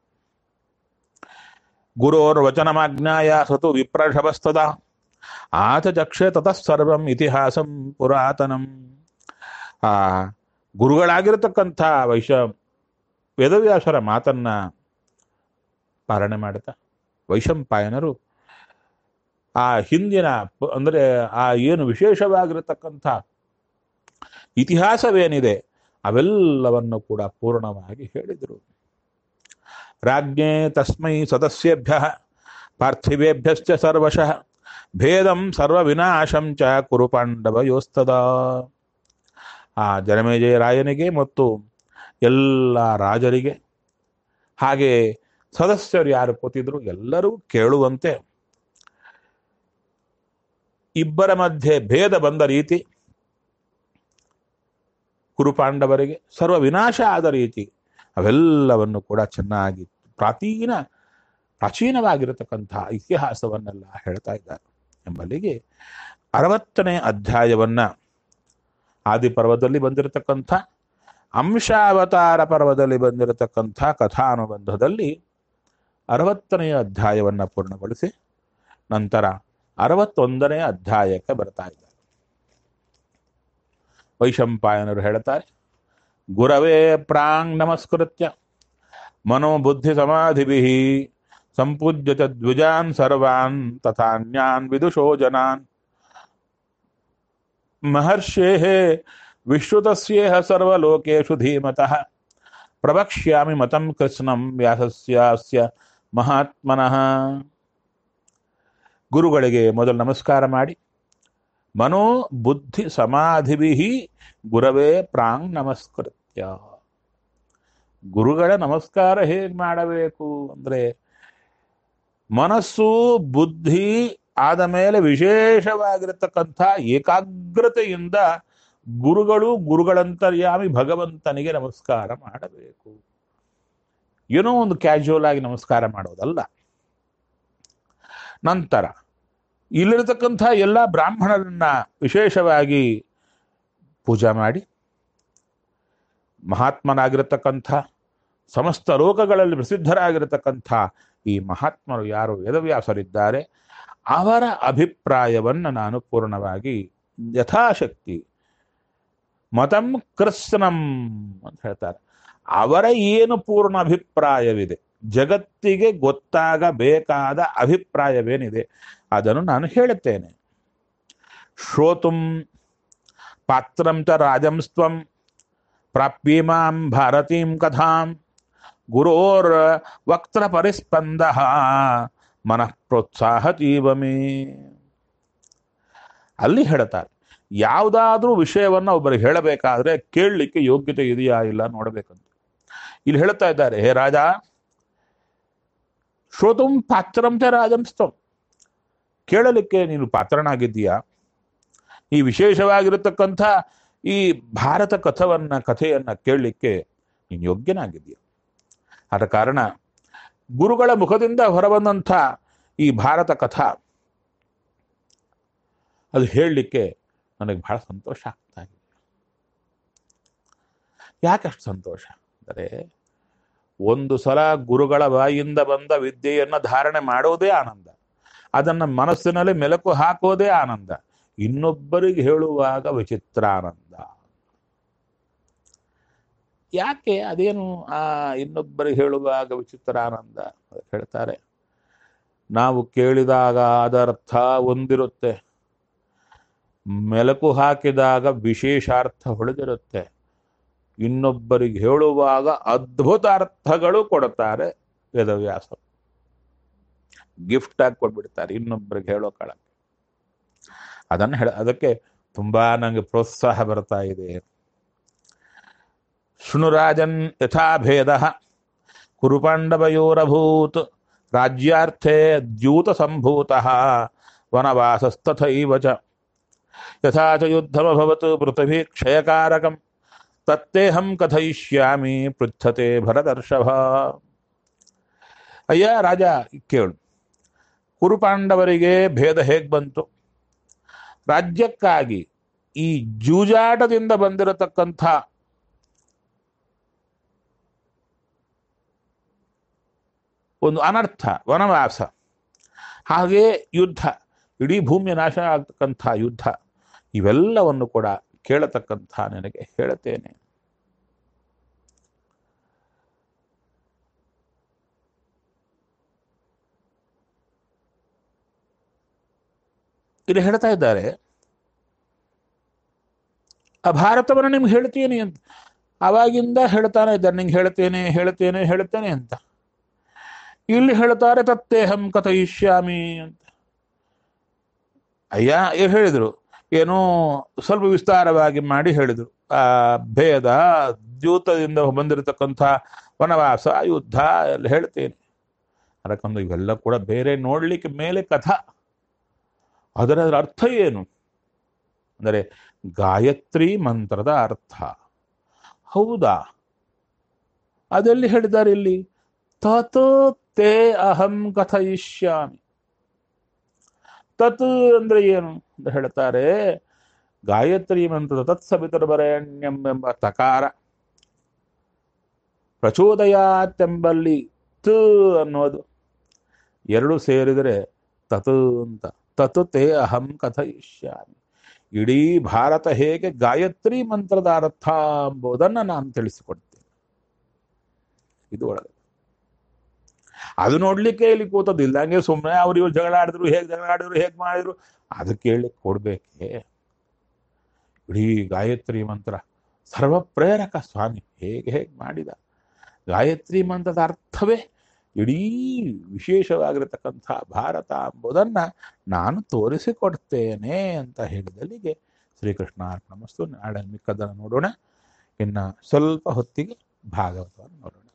ಗುರೋರ್ ವಚನಮಾಜ್ಞಾಯ ಸತು ವಿಪ್ರಷವಸ್ತದ ಆತ ಚಕ್ಷೆ ತತಃ ಸರ್ವಂ ಇತಿಹಾಸಂ ಪುರಾತನಂ ಆ ಗುರುಗಳಾಗಿರತಕ್ಕಂಥ ವೈಶ ವೇದವ್ಯಾಸರ ಮಾತನ್ನ ಪಾಲನೆ ಮಾಡುತ್ತಾ ವೈಶಂಪಾಯನರು ಆ ಹಿಂದಿನ ಪ- ಅಂದ್ರೆ ಆ ಏನು ವಿಶೇಷವಾಗಿರತಕ್ಕಂಥ ಇತಿಹಾಸವೇನಿದೆ ಅವೆಲ್ಲವನ್ನು ಕೂಡ ಪೂರ್ಣವಾಗಿ ಹೇಳಿದರು ರಾಜ್ಞೆ ತಸ್ಮೈ ಸದಸ್ಯೇಭ್ಯ ಪಾರ್ಥಿವೇಭ್ಯಶ್ಚ ಸರ್ವಶಃ ಭೇದಂ ಸರ್ವವಿನಾಶಂ ಚ ಕುರು ಪಾಂಡವಯೋಸ್ತದ ಆ ಜನಮೇಜಯ ರಾಯನಿಗೆ ಮತ್ತು ಎಲ್ಲ ರಾಜರಿಗೆ ಹಾಗೆ ಸದಸ್ಯರು ಯಾರು ಕೂತಿದ್ರು ಎಲ್ಲರೂ ಕೇಳುವಂತೆ ಇಬ್ಬರ ಮಧ್ಯೆ ಭೇದ ಬಂದ ರೀತಿ ಕುರುಪಾಂಡವರಿಗೆ ಸರ್ವ ವಿನಾಶ ಆದ ರೀತಿ ಅವೆಲ್ಲವನ್ನು ಕೂಡ ಚೆನ್ನಾಗಿ ಪ್ರಾಚೀನ ಪ್ರಾಚೀನವಾಗಿರತಕ್ಕಂಥ ಇತಿಹಾಸವನ್ನೆಲ್ಲ ಹೇಳ್ತಾ ಇದ್ದಾರೆ ಎಂಬಲ್ಲಿಗೆ ಅರವತ್ತನೇ ಅಧ್ಯಾಯವನ್ನ ಆದಿ ಪರ್ವದಲ್ಲಿ ಬಂದಿರತಕ್ಕಂಥ ಅಂಶಾವತಾರ ಪರ್ವದಲ್ಲಿ ಬಂದಿರತಕ್ಕಂಥ ಕಥಾನುಬಂಧದಲ್ಲಿ ಅರವತ್ತನೆಯ ಅಧ್ಯಾಯವನ್ನ ಪೂರ್ಣಗೊಳಿಸಿ ನಂತರ ಅರವತ್ತೊಂದನೇ ಅಧ್ಯಾಯಕ್ಕೆ ಬರ್ತಾ ಇದ್ದಾರೆ ವೈಶಂಪಾಯನರು ಹೇಳ್ತಾರೆ ಗುರವೇ ಪ್ರಾಂಗ್ ನಮಸ್ಕೃತ್ಯ ಮನೋಬುದ್ಧಿ ಸಮಾಧಿಭಿ ಸಂಪೂಜ್ಯ ಚ ದ್ವಿಜಾನ್ ಸರ್ವಾನ್ ತಥಾನ್ಯಾನ್ ವಿದುಷೋ ಜನಾನ್ ಮಹರ್ಷೇಃ ವಿಶ್ರುತಸ್ಯೇಹ ಸರ್ವಲೋಕೇಷು ಧೀಮತಃ ಪ್ರವಕ್ಷ್ಯಾಮಿ ಮತಂ ಕೃಷ್ಣಂ ವ್ಯಾಸಸ್ಯಾಸ್ಯ ಮಹಾತ್ಮನಃ ಗುರುಗಳಿಗೆ ಮೊದಲು ನಮಸ್ಕಾರ ಮಾಡಿ ಮನೋ ಬುದ್ಧಿ ಸಮಾಧಿಭಿ ಗುರವೇ ಪ್ರಾಂಗ್ ನಮಸ್ಕೃತ್ಯ ಗುರುಗಳ ನಮಸ್ಕಾರ ಹೇಗೆ ಮಾಡಬೇಕು ಅಂದ್ರೆ ಮನಸ್ಸು ಬುದ್ಧಿ ಆದ ಮೇಲೆ ವಿಶೇಷವಾಗಿರತಕ್ಕಂಥ ಏಕಾಗ್ರತೆಯಿಂದ ಗುರುಗಳು ಗುರುಗಳಂತರ್ಯಾಮಿ ಭಗವಂತನಿಗೆ ನಮಸ್ಕಾರ ಮಾಡಬೇಕು ಏನೋ ಒಂದು ಕ್ಯಾಶುವಲ್ ಆಗಿ ನಮಸ್ಕಾರ ಮಾಡೋದಲ್ಲ ನಂತರ ಇಲ್ಲಿರತಕ್ಕಂಥ ಎಲ್ಲ ಬ್ರಾಹ್ಮಣರನ್ನ ವಿಶೇಷವಾಗಿ ಪೂಜಾ ಮಾಡಿ ಮಹಾತ್ಮನಾಗಿರತಕ್ಕಂಥ ಸಮಸ್ತ ಲೋಕಗಳಲ್ಲಿ ಪ್ರಸಿದ್ಧರಾಗಿರತಕ್ಕಂಥ ಈ ಮಹಾತ್ಮರು ಯಾರು ವೇದವ್ಯಾಸರಿದ್ದಾರೆ ಅವರ ಅಭಿಪ್ರಾಯವನ್ನು ನಾನು ಪೂರ್ಣವಾಗಿ ಯಥಾಶಕ್ತಿ ಮತಂ ಕೃತ್ಸ್ನಂ ಅಂತ ಹೇಳ್ತಾರೆ ಅವರ ಏನು ಪೂರ್ಣ ಅಭಿಪ್ರಾಯವಿದೆ ಜಗತ್ತಿಗೆ ಗೊತ್ತಾಗಬೇಕಾದ ಅಭಿಪ್ರಾಯವೇನಿದೆ ಅದನ್ನು ನಾನು ಹೇಳುತ್ತೇನೆ ಶ್ರೋತುಂ ಪಾತ್ರಂ ಚ ರಾಜಂಸ್ತ್ವಂ ಪ್ರಾಪ್ಯಮಾಂ ಭಾರತೀಂ ಕಥಾಂ ಗುರೋರ್ ವಕ್ತ್ರ ಪರಿಸ್ಪಂದ ಮನಃ ಪ್ರೋತ್ಸಾಹತೀವ ಮೇ ಅಲ್ಲಿ ಹೇಳ್ತಾರೆ ಯಾವುದಾದ್ರೂ ವಿಷಯವನ್ನ ಒಬ್ಬರಿಗೆ ಹೇಳಬೇಕಾದ್ರೆ ಕೇಳಲಿಕ್ಕೆ ಯೋಗ್ಯತೆ ಇದೆಯಾ ಇಲ್ಲ ನೋಡಬೇಕಂತ ಇಲ್ಲಿ ಹೇಳ್ತಾ ಇದ್ದಾರೆ ಹೇ ರಾಜ ಶ್ರೋತುಂ ಪಾತ್ರಂ ಚ ರಾಜಂಸ್ತಂ ಕೇಳಲಿಕ್ಕೆ ನೀನು ಪಾತ್ರನಾಗಿದ್ದೀಯಾ ಈ ವಿಶೇಷವಾಗಿರತಕ್ಕಂಥ ಈ ಭಾರತ ಕಥವನ್ನ ಕಥೆಯನ್ನ ಕೇಳಲಿಕ್ಕೆ ನೀನು ಯೋಗ್ಯನಾಗಿದ್ದೀಯ ಆದ ಕಾರಣ ಗುರುಗಳ ಮುಖದಿಂದ ಹೊರಬಂದಂಥ ಈ ಭಾರತ ಕಥಾ ಅದು ಹೇಳಲಿಕ್ಕೆ ನನಗೆ ಬಹಳ ಸಂತೋಷ ಆಗ್ತಾ ಇದೆ ಯಾಕಷ್ಟು ಸಂತೋಷ ಅಂದರೆ ಒಂದು ಸಲ ಗುರುಗಳ ಬಾಯಿಂದ ಬಂದ ವಿದ್ಯೆಯನ್ನ ಧಾರಣೆ ಮಾಡೋದೇ ಆನಂದ ಅದನ್ನ ಮನಸ್ಸಿನಲ್ಲಿ ಮೆಲುಕು ಹಾಕೋದೇ ಆನಂದ ಇನ್ನೊಬ್ಬರಿಗೆ ಹೇಳುವಾಗ ವಿಚಿತ್ರಾನಂದ ಯಾಕೆ ಅದೇನು ಆ ಇನ್ನೊಬ್ಬರಿಗೆ ಹೇಳುವಾಗ ವಿಚಿತ್ರಾನಂದ ಅದಕ್ಕೆ ಹೇಳ್ತಾರೆ ನಾವು ಕೇಳಿದಾಗ ಅದರ್ಥ ಒಂದಿರುತ್ತೆ ಮೆಲಕು ಹಾಕಿದಾಗ ವಿಶೇಷಾರ್ಥ ಹೊಳೆದಿರುತ್ತೆ ಇನ್ನೊಬ್ಬರಿಗೆ ಹೇಳುವಾಗ ಅದ್ಭುತ ಅರ್ಥಗಳು ಕೊಡ್ತಾರೆ ವೇದವ್ಯಾಸ ಗಿಫ್ಟ್ ಆಗಿ ಕೊಟ್ಬಿಡ್ತಾರೆ ಇನ್ನೊಬ್ಬರಿಗೆ ಹೇಳೋ ಕಾಲಕ್ಕೆ ಅದನ್ನು ಹೇಳ ಅದಕ್ಕೆ ತುಂಬಾ ನನಗೆ ಪ್ರೋತ್ಸಾಹ ಬರ್ತಾ ಇದೆ ಶೃಣುರಾಜನ್ ಯಥಾಭೇದ ಕುರುಪಾಂಡವಯೋರಭೂತ್ ರಾಜ್ಯಾರ್ಥೇ ದ್ಯೂತ ಸಂಭೂತ ವನವಾಸಸ್ತಥೈವ ಚ ಯಥಾ ಚ ಯುದ್ಧಮಭವತ್ ಪೃಥಿವೀ ಕ್ಷಯಕಾರಕಂ ತತ್ತೇಹಂ ಕಥಯಿಷ್ಯಾಮಿ ಪೃಚ್ಛತೆ ಭರದರ್ಷಭ ಅಯ್ಯ ರಾಜ ಕೇಳು ಕುರುಪಾಂಡವರಿಗೆ ಭೇದ ಹೇಗ್ ಬಂತು ರಾಜ್ಯಕ್ಕಾಗಿ ಈ ಜೂಜಾಟದಿಂದ ಬಂದಿರತಕ್ಕಂಥ ಒಂದು ಅನರ್ಥ ವನವಾಸ ಹಾಗೆ ಯುದ್ಧ ಇಡೀ ಭೂಮಿಯ ನಾಶ ಆಗ್ತಕ್ಕಂಥ ಯುದ್ಧ ಇವೆಲ್ಲವನ್ನು ಕೂಡ ಕೇಳತಕ್ಕಂಥ ನಿನಗೆ ಹೇಳುತ್ತೇನೆ ಇಲ್ಲಿ ಹೇಳ್ತಾ ಇದ್ದಾರೆ ಆ ಭಾರತವನ್ನು ನಿಮ್ಗೆ ಹೇಳ್ತೀನಿ ಅಂತ ಅವಾಗಿಂದ ಹೇಳ್ತಾನೆ ಇದ್ದಾರೆ ನಿಂಗೆ ಹೇಳ್ತೇನೆ ಹೇಳ್ತೇನೆ ಹೇಳ್ತೇನೆ ಅಂತ ಇಲ್ಲಿ ಹೇಳ್ತಾರೆ ತತ್ತೇಹಂ ಕಥಯಿಷ್ಯಾಮಿ ಅಂತ ಅಯ್ಯ ಏ- ಹೇಳಿದ್ರು ಏನೋ ಸ್ವಲ್ಪ ವಿಸ್ತಾರವಾಗಿ ಮಾಡಿ ಹೇಳಿದ್ರು ಆ ಭೇದ ದ್ಯೂತದಿಂದ ಬಂದಿರತಕ್ಕಂಥ ವನವಾಸ ಯುದ್ಧ ಎಲ್ಲ ಹೇಳ್ತೇನೆ ಅದಕ್ಕೊಂದು ಇವೆಲ್ಲ ಕೂಡ ಬೇರೆ ನೋಡ್ಲಿಕ್ಕೆ ಮೇಲೆ ಕಥಾ ಅದರ ಅರ್ಥ ಏನು ಅಂದರೆ ಗಾಯತ್ರಿ ಮಂತ್ರದ ಅರ್ಥ ಹೌದಾ ಅದೆಲ್ಲಿ ಹೇಳಿದ್ದಾರೆ ಇಲ್ಲಿ ತತ್ ತೇ ಅಹಂ ಕಥಯಿಷ್ಯಾಮಿ ತತ್ ಅಂದ್ರೆ ಏನು ಅಂತ ಹೇಳ್ತಾರೆ ಗಾಯತ್ರಿ ಮಂತ್ರದ ತತ್ಸವಿತರ್ಬರಣ್ಯಂ ಎಂಬ ತಕಾರ ಪ್ರಚೋದಯಾತೆಂಬಲ್ಲಿ ತ ಅನ್ನೋದು ಎರಡು ಸೇರಿದರೆ ತತ್ ಅಂತ ತತ್ ತೇ ಅಹಂ ಕಥಯಿಷ್ಯಾಮಿ ಇಡೀ ಭಾರತ ಹೇಗೆ ಗಾಯತ್ರಿ ಮಂತ್ರದ ಅರ್ಥ ಎಂಬುದನ್ನು ನಾನು ತಿಳಿಸಿಕೊಡ್ತೇನೆ ಇದು ಒಳಗೆ ಅದು ನೋಡ್ಲಿಕ್ಕೆ ಇಲ್ಲಿ ಕೂತದಿಲ್ಲ ಹಂಗೆ ಸುಮ್ಮನೆ ಅವ್ರು ಇವ್ರು ಜಗಳ ಆಡಿದ್ರು ಹೇಗೆ ಜಗಳ ಆಡಿದ್ರು ಹೇಗೆ ಮಾಡಿದ್ರು ಅದು ಕೇಳಲಿಕ್ಕೆ ಕೊಡ್ಬೇಕೆ ಇಡೀ ಗಾಯತ್ರಿ ಮಂತ್ರ ಸರ್ವ ಪ್ರೇರಕ ಸ್ವಾಮಿ ಹೇಗೆ ಹೇಗೆ ಮಾಡಿದ ಗಾಯತ್ರಿ ಮಂತ್ರದ ಅರ್ಥವೇ ಇಡೀ ವಿಶೇಷವಾಗಿರತಕ್ಕಂಥ ಭಾರತ ಎಂಬುದನ್ನು ನಾನು ತೋರಿಸಿಕೊಡ್ತೇನೆ ಅಂತ ಹೇಳಿದಲ್ಲಿಗೆ ಶ್ರೀಕೃಷ್ಣ ನಮಸ್ತು ನಾಳೆ ಮಿಕ್ಕದನ್ನು ನೋಡೋಣ ಇನ್ನು ಸ್ವಲ್ಪ ಹೊತ್ತಿಗೆ ಭಾಗವತವನ್ನು ನೋಡೋಣ